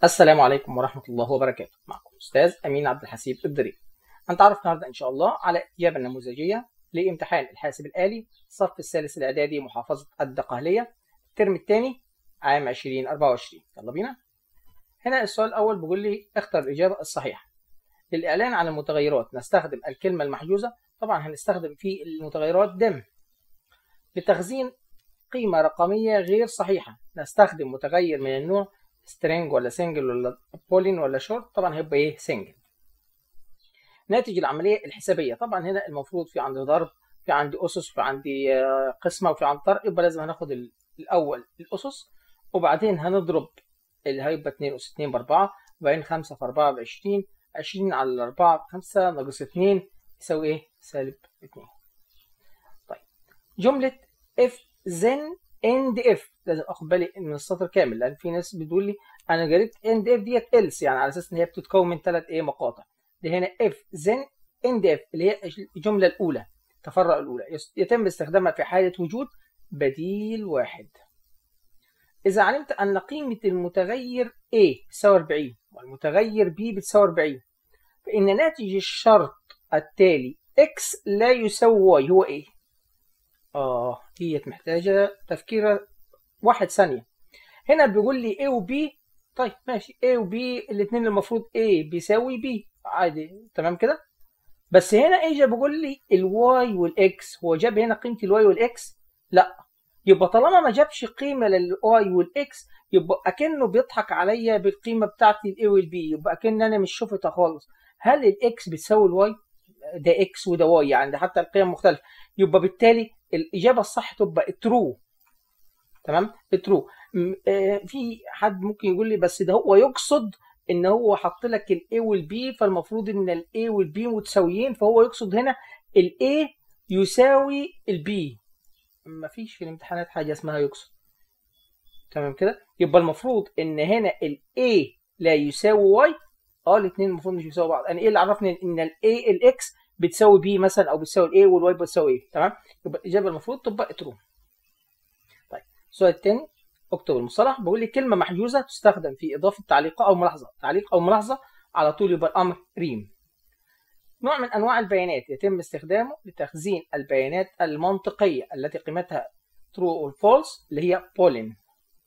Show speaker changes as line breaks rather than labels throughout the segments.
السلام عليكم ورحمة الله وبركاته معكم أستاذ أمين عبد الحسيب الضريب هنتعرف النهاردة إن شاء الله على الإجابة النموذجية لامتحان الحاسب الآلي الصف الثالث الإعدادي محافظة الدقهلية الترم الثاني عام 2024 يلا بينا هنا السؤال الأول بيقول لي اختر الإجابة الصحيحة للإعلان عن المتغيرات نستخدم الكلمة المحجوزة طبعا هنستخدم في المتغيرات دم لتخزين قيمة رقمية غير صحيحة نستخدم متغير من النوع string ولا single ولا boolean ولا short طبعا هيبقى ايه single ناتج العملية الحسابية طبعا هنا المفروض في عندي ضرب في عندي أسس في عندي قسمة وفي عندي طرق يبقى لازم هناخد الأول الأسس وبعدين هنضرب اللي هيبقى 2 أس 2 ب 4 وبعدين 5 في 4 ب 20 20 على 4 ب 5 ناقص 2 يساوي ايه؟ سالب 2 طيب جملة if then end if لازم اخد بالي من السطر كامل لان في ناس بتقول لي انا جريت end if ديت else يعني على اساس ان هي بتتكون من ثلاث ايه مقاطع دي هنا if then end if اللي هي الجمله الاولى التفرع الاولى يتم استخدامها في حاله وجود بديل واحد اذا علمت ان قيمه المتغير a بتساوي 40 والمتغير b بتساوي 40 فان ناتج الشرط التالي x لا يساوي y هو ايه اه ديت محتاجه تفكير واحد ثانيه هنا بيقول لي A و B طيب ماشي A و B الاثنين المفروض A بيساوي B عادي تمام كده بس هنا اجى بيقول لي الواي والاكس هو جاب هنا قيمه الواي والاكس لا يبقى طالما ما جابش قيمه للواي والاكس يبقى اكنه بيضحك عليا بالقيمه بتاعتي الاي والبي يبقى اكن انا مش شفتها خالص هل الاكس بتساوي الواي ده اكس وده واي يعني ده حتى القيم مختلفه يبقى بالتالي الاجابه الصح تبقى ترو تمام ترو في حد ممكن يقول لي بس ده هو يقصد ان هو حط لك الاي والبي فالمفروض ان الاي والبي متساويين فهو يقصد هنا الاي يساوي البي مفيش في الامتحانات حاجه اسمها يقصد تمام كده يبقى المفروض ان هنا الاي لا يساوي واي اه الاثنين المفروض مش بيساوي بعض انا ايه اللي عرفني ان الاي الاكس بتساوي بي مثلا او بتساوي الاي والواي بتساوي ايه تمام يبقى الاجابه المفروض تبقى ترو طيب السؤال الثاني اكتب المصطلح بقول لي كلمه محجوزه تستخدم في اضافه تعليق او ملاحظه تعليق او ملاحظه على طول يبقى الامر ريم نوع من انواع البيانات يتم استخدامه لتخزين البيانات المنطقيه التي قيمتها true or false اللي هي بولين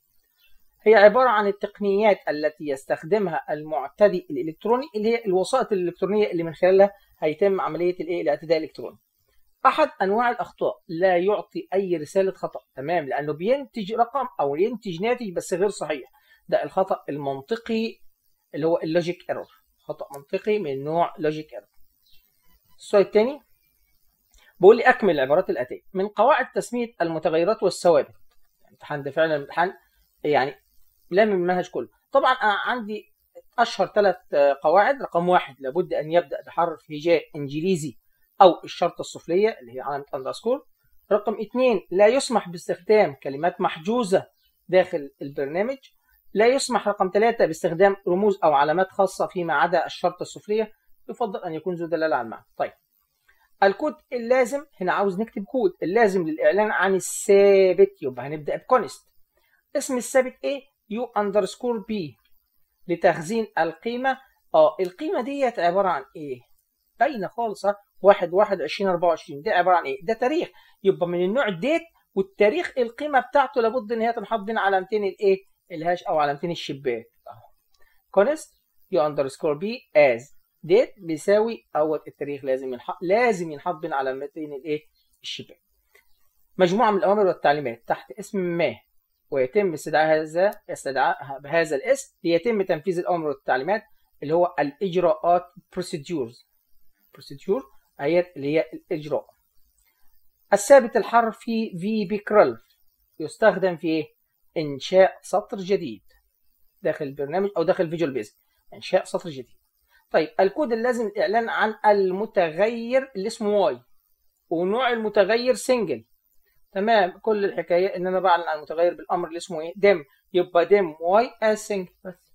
هي عباره عن التقنيات التي يستخدمها المعتدي الالكتروني اللي هي الوسائط الالكترونيه اللي من خلالها هيتم عمليه الايه الاعتداء الالكتروني احد انواع الاخطاء لا يعطي اي رساله خطا تمام لانه بينتج رقم او ينتج ناتج بس غير صحيح ده الخطا المنطقي اللي هو اللوجيك ايرور خطا منطقي من نوع لوجيك ايرور السؤال الثاني بيقول لي اكمل العبارات الاتيه من قواعد تسميه المتغيرات والثوابت الامتحان ده فعلا امتحان يعني لام المنهج كله طبعا انا عندي اشهر ثلاث قواعد رقم واحد لابد ان يبدا بحرف هجاء انجليزي أو الشرطة السفلية اللي هي علامة أندرسكور رقم اثنين لا يسمح باستخدام كلمات محجوزة داخل البرنامج لا يسمح رقم ثلاثة باستخدام رموز أو علامات خاصة فيما عدا الشرطة السفلية يفضل أن يكون ذو دلالة على المعنى طيب الكود اللازم هنا عاوز نكتب كود اللازم للإعلان عن الثابت يبقى هنبدأ بكونست اسم الثابت ايه يو اندرسكور بي لتخزين القيمة اه القيمة ديت عبارة عن ايه باينة خالص واحد واحد عشرين أربعة وعشرين ده عبارة عن إيه؟ ده تاريخ يبقى من النوع ديت والتاريخ القيمة بتاعته لابد إن هي تنحط بين علامتين الإيه؟ الهاش أو علامتين الشباك أهو كونست يو أندرسكور بي از ديت بيساوي أول التاريخ لازم ينحط لازم ينحط بين علامتين الإيه؟ الشباك مجموعة من الأوامر والتعليمات تحت اسم ما ويتم استدعاء هذا استدعاء بهذا الاسم ليتم تنفيذ الأوامر والتعليمات اللي هو الإجراءات procedures procedure آيات اللي هي الإجراء الثابت الحرفي في بكرل يستخدم في إيه؟ إنشاء سطر جديد داخل البرنامج أو داخل فيجوال بيز إنشاء سطر جديد طيب الكود اللازم الإعلان عن المتغير اللي اسمه واي ونوع المتغير سنجل تمام كل الحكاية إن أنا بعلن عن المتغير بالأمر اللي اسمه إيه ديم يبقى ديم واي as سنجل بس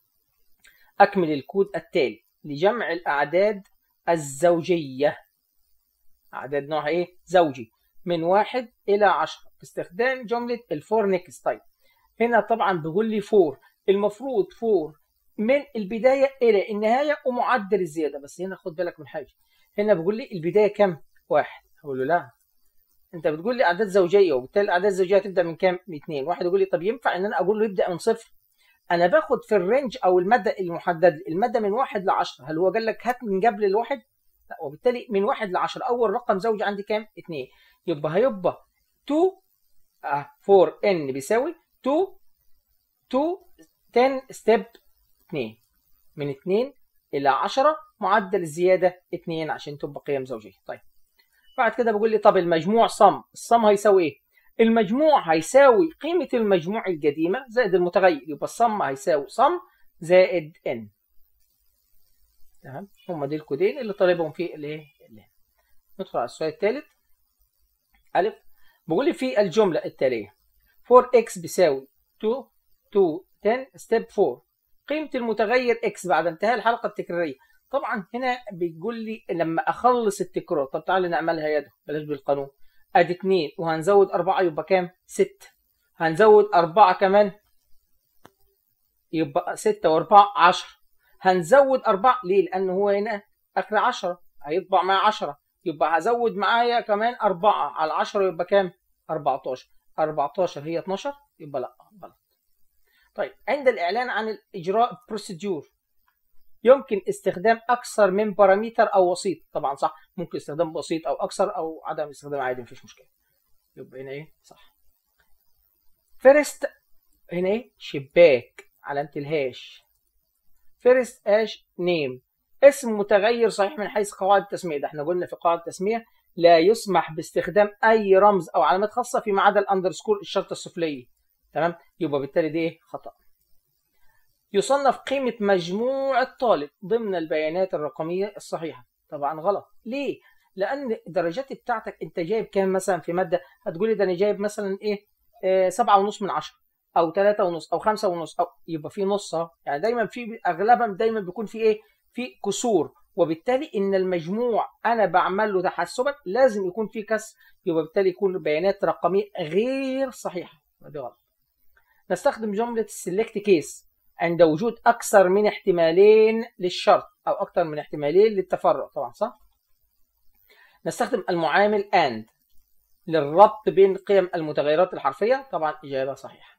أكمل الكود التالي لجمع الأعداد الزوجية أعداد نوعها إيه؟ زوجي من واحد إلى عشرة باستخدام جملة الفور نيكست طيب هنا طبعا بيقول لي فور المفروض فور من البدايه الى النهايه ومعدل الزياده بس هنا خد بالك من حاجه هنا بيقول لي البدايه كام واحد اقول له لا انت بتقول لي اعداد زوجيه وبالتالي الاعداد الزوجيه تبدا من كام من اثنين واحد يقول لي طب ينفع ان انا اقول له يبدا من صفر انا باخد في الرينج او المدى المحدد المدى من واحد ل 10 هل هو قال لك هات من قبل الواحد لا وبالتالي من واحد ل 10 اول رقم زوجي عندي كام 2 يبقى هيبقى 2 4 ان بيساوي 2 2 10 ستيب 2 من 2 الى 10 معدل الزياده 2 عشان تبقى قيم زوجيه طيب بعد كده بقول لي طب المجموع صم الصم هيساوي ايه المجموع هيساوي قيمه المجموع القديمه زائد المتغير يبقى الصم هيساوي صم زائد ان تمام هم دي الكودين اللي طالبهم في الايه ندخل على السؤال الثالث الف بقول لي في الجمله التاليه 4x بيساوي 2 2 10 ستيب 4 قيمه المتغير x بعد انتهاء الحلقه التكراريه طبعا هنا بيقول لي لما اخلص التكرار طب تعالى نعملها يده بلاش بالقانون ادي 2 وهنزود 4 يبقى كام 6 هنزود 4 كمان يبقى 6 و4 10 هنزود 4 ليه لان هو هنا اخر 10 هيطبع معايا 10 يبقى هزود معايا كمان 4 على 10 يبقى كام 14 14 هي 12 يبقى لا غلط طيب عند الاعلان عن الاجراء بروسيدور يمكن استخدام اكثر من بارامتر او وسيط طبعا صح ممكن استخدام بسيط او اكثر او عدم استخدام عادي مفيش مشكله يبقى هنا ايه صح فيرست هنا ايه شباك علامه الهاش فيرست اش نيم اسم متغير صحيح من حيث قواعد التسميه ده احنا قلنا في قواعد التسميه لا يسمح باستخدام اي رمز او علامات خاصه فيما عدا الاندرسكور الشرطه السفليه تمام يبقى بالتالي دي ايه خطا يصنف قيمة مجموع الطالب ضمن البيانات الرقمية الصحيحة طبعا غلط ليه؟ لأن الدرجات بتاعتك أنت جايب كام مثلا في مادة هتقولي ده أنا جايب مثلا إيه آه سبعة ونص من عشرة أو ثلاثة ونص أو خمسة ونص أو يبقى في نص أهو يعني دايما في أغلبا دايما بيكون في إيه في كسور وبالتالي ان المجموع انا بعمل له تحسبا لازم يكون في كسر يبقى بالتالي يكون بيانات رقميه غير صحيحه دي غلط نستخدم جمله السلكت كيس عند وجود اكثر من احتمالين للشرط او اكثر من احتمالين للتفرع طبعا صح نستخدم المعامل and للربط بين قيم المتغيرات الحرفيه طبعا اجابه صحيحه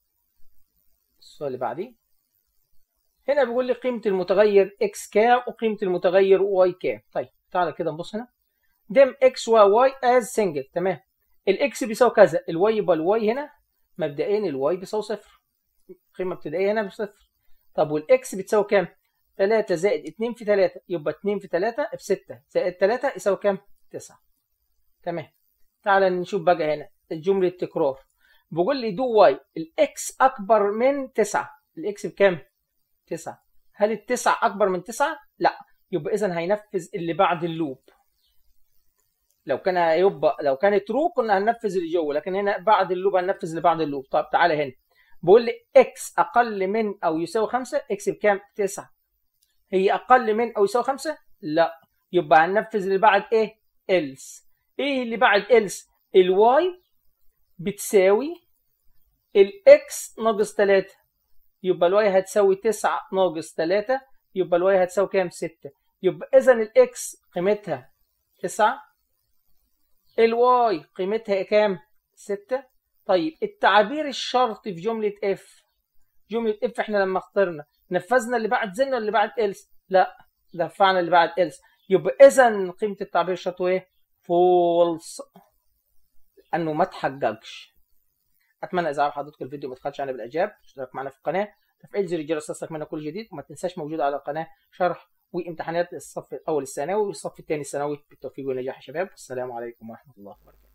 السؤال اللي بعديه هنا بيقول لي قيمة المتغير x كام وقيمة المتغير y كام طيب تعالى كده نبص هنا دم x و y as single تمام الاكس بيساوي كذا الواي يبقى الواي هنا مبدئيا الواي بيساوي صفر قيمة ابتدائية هنا بصفر طب والاكس بتساوي كام 3 زائد 2 في 3 يبقى 2 في 3 ب 6 زائد 3 يساوي كام 9 تمام تعالى نشوف بقى هنا الجملة تكرار بيقول لي دو واي الاكس اكبر من 9 الاكس بكام 9 هل التسعة أكبر من 9 لا يبقى إذا هينفذ اللي بعد اللوب لو كان هيبقى لو كانت ترو كنا هننفذ اللي جوه لكن هنا بعد اللوب هننفذ اللي بعد اللوب طب تعالى هنا بقول لي اكس اقل من او يساوي 5 اكس بكام 9 هي اقل من او يساوي 5 لا يبقى هننفذ اللي بعد ايه else ايه اللي بعد else الواي بتساوي الاكس ناقص 3 يبقى الواي هتساوي 9 ناقص 3 يبقى الواي هتساوي كام 6 يبقى اذا الاكس قيمتها 9 الواي قيمتها كام 6 طيب التعبير الشرطي في جمله اف جمله اف احنا لما اخترنا نفذنا اللي بعد زن ولا اللي بعد إلس لا دفعنا اللي بعد إلس يبقى اذا قيمه التعبير الشرطي ايه فولس لانه ما تحققش اتمنى اذا عجب حضرتك الفيديو ما تخلش عنه بالاعجاب اشترك معنا في القناه تفعيل زر الجرس تصلك منا كل جديد وما تنساش موجود على القناه شرح وامتحانات الصف الاول الثانوي والصف الثاني الثانوي بالتوفيق والنجاح يا شباب والسلام عليكم ورحمه الله وبركاته